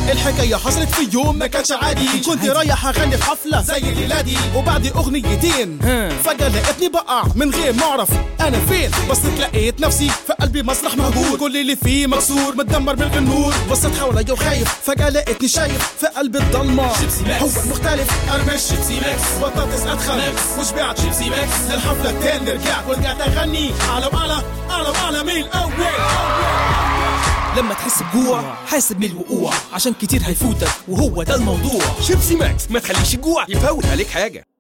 الحكايه حصلت في يوم ما كانش عادي كنت رايح اغني في حفله زي الليله دي وبعد اغنيتين فجاه لقيتني بقع من غير ما اعرف انا فين بصيت لقيت نفسي في قلبي مسرح مهجور كل اللي فيه مكسور متدمر من النور بصيت حواليا وخايف فجاه لقيتني شايف في قلب الضلمه شيبسي ماكس. هو المختلف انا مش شيبسي ماكس. بطاطس ادخل ماكس. وشبعت شيبسي ماكس. للحفله التاني رجعت ورجعت اغني اعلى واعلى اعلى واعلى من الاول لما تحس بجوع حاسب من الوقوع عشان كتير هيفوتك وهو ده الموضوع شيبسي ماكس ما تخليش الجوع يفوت عليك حاجة